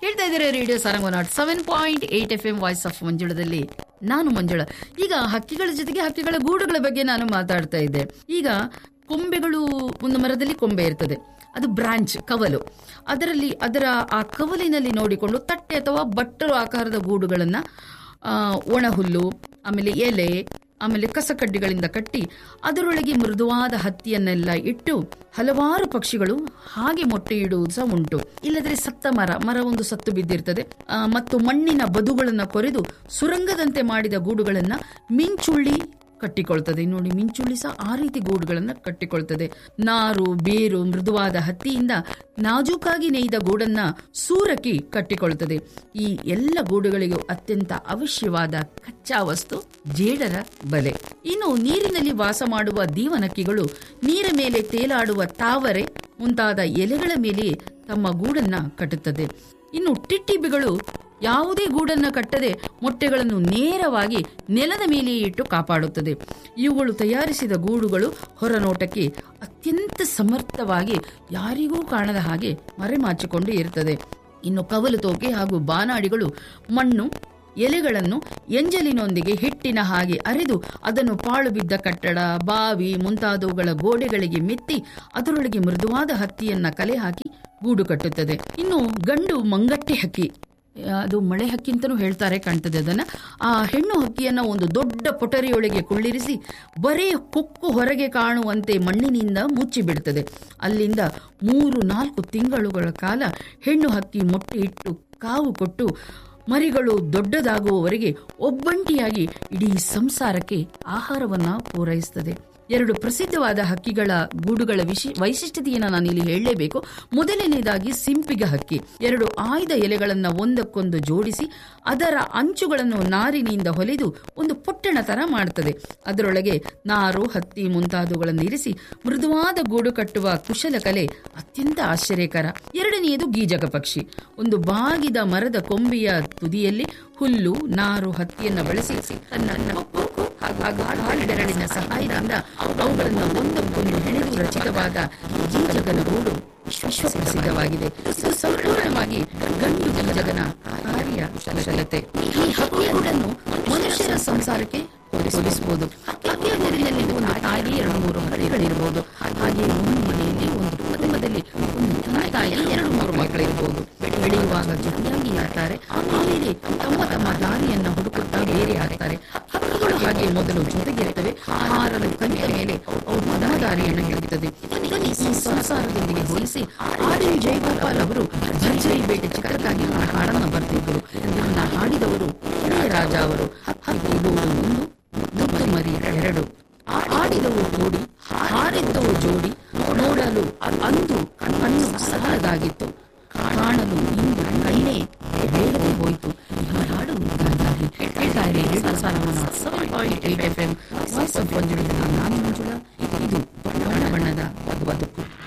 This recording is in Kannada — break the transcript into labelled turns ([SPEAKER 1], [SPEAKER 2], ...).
[SPEAKER 1] ಕೇಳ್ತಾ ಇದ್ದೀರಾ ರೇಡಿಯೋ ಸಾರಂಗ್ ನಾಟ್ seven point eight F M voice of ಮಂಜುಳದಲ್ಲಿ ನಾನು ಮಂಜುಳ ಈಗ ಹಕ್ಕಿಗಳ ಜೊತೆಗೆ ಹಕ್ಕಿಗಳ ಗೂಡುಗಳ ಬಗ್ಗೆ ನಾನು ಮಾತಾಡ್ತಾ ಇದ್ದೆ ಈಗ ಕೊಂಬೆಗಳು ಒಂದು ಮರದಲ್ಲಿ ಕೊಂಬೆ ಇರ್ತದೆ ಅದು ಬ್ರಾಂಚ್ ಕವಲು ಅದರಲ್ಲಿ ಅದರ ಆ ಕವಲಿನಲ್ಲಿ ನೋಡಿಕೊಂಡು ತಟ್ಟೆ ಅಥವಾ ಬಟ್ಟಲು ಆಕಾರದ ಗೂಡುಗಳನ್ನ ಆ, ಒಣ ಹುಲ್ಲು ಆಮೇಲೆ ಎಲೆ ಆಮೇಲೆ ಕಸಕಡ್ಡಿಗಳಿಂದ ಕಟ್ಟಿ ಅದರೊಳಗೆ ಮೃದುವಾದ ಹತ್ತಿಯನ್ನೆಲ್ಲ ಇಟ್ಟು ಹಲವಾರು ಪಕ್ಷಿಗಳು ಹಾಗೆ ಮೊಟ್ಟೆ ಇಡುವುದು ಸಹ ಉಂಟು ಇಲ್ಲದ್ರೆ ಸತ್ತ ಮರ ಮರ ಒಂದು ಸತ್ತು ಬಿದ್ದಿರ್ತದೆ ಆ, ಮತ್ತು ಮಣ್ಣಿನ ಬದುಗಳನ್ನ ಕೊರೆದು ಸುರಂಗದಂತೆ ಮಾಡಿದ ಗೂಡುಗಳನ್ನ ಮಿಂಚುಳ್ಳಿ ಕಟ್ಟಿಕೊಳ್ತದೆ ನೋಡಿ ಮಿಂಚುಳ್ಳಿ ಸಹ ಆ ರೀತಿ ಗೂಡುಗಳನ್ನ ಕಟ್ಟಿಕೊಳ್ತದೆ ನಾರು ಬೇರು ಮೃದುವಾದ ಹತ್ತಿಯಿಂದ ನಾಜೂಕಾಗಿ ನೇಯ್ದ ಗೂಡನ್ನ ಸೂರಕಿ ಕಟ್ಟಿಕೊಳ್ತದೆ ಈ ಎಲ್ಲ ಗೂಡುಗಳಿಗೂ ಅತ್ಯಂತ ಅವಶ್ಯವಾದ ಕಚ್ಚಾ ವಸ್ತು ಜೇಡರ ಬಲೆ ಇನ್ನು ನೀರಿನಲ್ಲಿ ವಾಸ ಮಾಡುವ ದೀವನಕ್ಕಿಗಳು ನೀರ ಮೇಲೆ ತೇಲಾಡುವ ತಾವರೆ ಮುಂತಾದ ಎಲೆಗಳ ಮೇಲೆ ತಮ್ಮ ಗೂಡನ್ನ ಕಟ್ಟುತ್ತದೆ ಇನ್ನು ಟಿಟ್ಟಿಬಿಗಳು ಯಾವುದೇ ಗೂಡನ್ನ ಕಟ್ಟದೆ ಮೊಟ್ಟೆಗಳನ್ನು ನೇರವಾಗಿ ನೆಲದ ಮೇಲೆಯೇ ಇಟ್ಟು ಕಾಪಾಡುತ್ತದೆ ಇವುಗಳು ತಯಾರಿಸಿದ ಗೂಡುಗಳು ಹೊರನೋಟಕ್ಕೆ ಅತ್ಯಂತ ಸಮರ್ಥವಾಗಿ ಯಾರಿಗೂ ಕಾಣದ ಹಾಗೆ ಮರೆಮಾಚಿಕೊಂಡು ಇರುತ್ತದೆ ಇನ್ನು ಕವಲು ತೋಕೆ ಹಾಗೂ ಬಾನಾಡಿಗಳು ಮಣ್ಣು ಎಲೆಗಳನ್ನು ಎಂಜಲಿನೊಂದಿಗೆ ಹಿಟ್ಟಿನ ಹಾಗೆ ಅರೆದು ಅದನ್ನು ಪಾಳು ಬಿದ್ದ ಕಟ್ಟಡ ಬಾವಿ ಮುಂತಾದವುಗಳ ಗೋಡೆಗಳಿಗೆ ಮೆತ್ತಿ ಅದರೊಳಗೆ ಮೃದುವಾದ ಹತ್ತಿಯನ್ನ ಕಲೆ ಹಾಕಿ ಗೂಡು ಕಟ್ಟುತ್ತದೆ ಇನ್ನು ಗಂಡು ಮಂಗಟ್ಟೆ ಹಕ್ಕಿ ಅದು ಮಳೆ ಹಕ್ಕಿ ಅಂತಲೂ ಹೇಳ್ತಾರೆ ಕಾಣ್ತದೆ ಅದನ್ನ ಆ ಹೆಣ್ಣು ಹಕ್ಕಿಯನ್ನ ಒಂದು ದೊಡ್ಡ ಪೊಟರಿಯೊಳಗೆ ಕುಳ್ಳಿರಿಸಿ ಬರೇ ಕೊಕ್ಕು ಹೊರಗೆ ಕಾಣುವಂತೆ ಮಣ್ಣಿನಿಂದ ಮುಚ್ಚಿ ಬಿಡುತ್ತದೆ ಅಲ್ಲಿಂದ ಮೂರು ನಾಲ್ಕು ತಿಂಗಳುಗಳ ಕಾಲ ಹೆಣ್ಣು ಹಕ್ಕಿ ಮೊಟ್ಟೆ ಇಟ್ಟು ಕಾವು ಕೊಟ್ಟು ಮರಿಗಳು ದೊಡ್ಡದಾಗುವವರೆಗೆ ಒಬ್ಬಂಟಿಯಾಗಿ ಇಡೀ ಸಂಸಾರಕ್ಕೆ ಆಹಾರವನ್ನ ಪೂರೈಸುತ್ತದೆ ಎರಡು ಪ್ರಸಿದ್ಧವಾದ ಹಕ್ಕಿಗಳ ಗೂಡುಗಳ ವಿಶಿ ವೈಶಿಷ್ಟ್ಯತೆಯನ್ನು ನಾನು ಇಲ್ಲಿ ಹೇಳಲೇಬೇಕು ಮೊದಲನೇದಾಗಿ ಸಿಂಪಿಗ ಹಕ್ಕಿ ಎರಡು ಆಯ್ದ ಎಲೆಗಳನ್ನ ಒಂದಕ್ಕೊಂದು ಜೋಡಿಸಿ ಅದರ ಅಂಚುಗಳನ್ನು ನಾರಿನಿಂದ ಹೊಲಿದು ಒಂದು ಪೊಟ್ಟಣ ತರ ಮಾಡುತ್ತದೆ ಅದರೊಳಗೆ ನಾರು ಹತ್ತಿ ಮುಂತಾದವುಗಳನ್ನು ಇರಿಸಿ ಮೃದುವಾದ ಗೂಡು ಕಟ್ಟುವ ಕುಶಲಕಲೆ ಅತ್ಯಂತ ಆಶ್ಚರ್ಯಕರ ಎರಡನೆಯದು ಗೀಜಕ ಪಕ್ಷಿ ಒಂದು ಬಾಗಿದ ಮರದ ಕೊಂಬೆಯ ತುದಿಯಲ್ಲಿ ಹುಲ್ಲು ನಾರು ಹತ್ತಿಯನ್ನ ಬಳಸಿ ತನ್ನ ಕೊಕ್ಕು ಹಾಗೂ ಹಾಲಿನ ಸಹಾಯದಿಂದ ಅವುಗಳನ್ನು ಒಂದಕ್ಕೊಂದು ಹೆಣೆದು ರಚಿತವಾದ ಗೀಜಗನ ಗೂಡು ವಿಶ್ವಪ್ರಸಿದ್ಧವಾಗಿದೆ ಇದು ಸಂಪೂರ್ಣವಾಗಿ ಗಂಡು ಗೀಜಗನ ಕಾರ್ಯ ಕುಶಲತೆ ಈ ಹಕ್ಕಿಗಳನ್ನು ಮನುಷ್ಯರ ಸಂಸಾರಕ್ಕೆ ಹೋಲಿಸಬಹುದು ಹಕ್ಕಿಯ ನೀರಿನಲ್ಲಿ ಒಂದು ತಾಯಿ ಎರಡು ಮೂರು ಹಕ್ಕಿಗಳಿರಬಹುದು ಹಾಗೆ ಒಂದು ಮನೆಯಲ್ಲಿ ಒಂದು ಕುಟುಂಬದಲ್ಲಿ ಒಂದು ತಾಯಿ ಎರಡು ಮೂರು ಮಕ್ಕಳಿರಬಹುದು ಬೆಳೆಯುವಾಗ ಜೊತೆಯಾಗಿ ಇರ್ತಾರೆ ಆಮೇಲೆ ತಮ್ಮ ತಮ್ಮ ದಾರಿಯನ್ನ ಹುಡುಕುತ್ತಾ ಬೇರೆ ಆಗ್ತಾರೆ ಹಕ್ಕಿಗಳು ಹಾಗೆ ಮೊದಲು ಜೊತೆಗಿರುತ್ತವೆ ಹಾರಲು ಕಲಿತ ಮೇಲೆ ಅವು ತಮ್ಮ ದಾರಿಯನ್ನು ಹಿಡಿಯುತ್ತದೆ ಇದನ್ನು ಈ ಸಂಸಾರದೊಂದಿಗೆ ಹೋಲಿಸಿ ಆರ್ ಎನ್ ಜಯಗೋಪಾಲ್ ಅವರು ಭರ್ಜರಿ ಬೇಟೆ ಚಿತ್ರಕ್ಕಾಗಿ ಆ ಹಾಡನ್ನು ಬರ್ತಿದ್ದರು ಇದನ್ನ ಹಾಡಿದವರು ರಾಜ ಅವರು ಹಕ್ಕಿಗಳು ಒಂದು ಮುದ್ದು ಮರಿ ಎರಡು ಆಡಿದವು ಕೂಡಿ ಹಾರಿದ್ದವು ಜೋಡಿ ನೋಡಲು ಅಂದು ಕಣ್ಣು ಸಹದಾಗಿತ್ತು ಕಾಣಲು ಇಂದು ಕಣ್ಣೇ ಬೇಗನೆ ಹೋಯಿತು ಈ ಹಾಡು ಗಾಂಧಾರಿ ಹೇಳ್ತಾ ಇರಿ ರೇಡಿಯೋ ಸಾರವನ್ನ seven point eight F M voice of Manjula ನಾನು ಮಂಜುಳ ಇದು ಬಣ್ಣ ಬಣ್ಣದ ಬದುಕು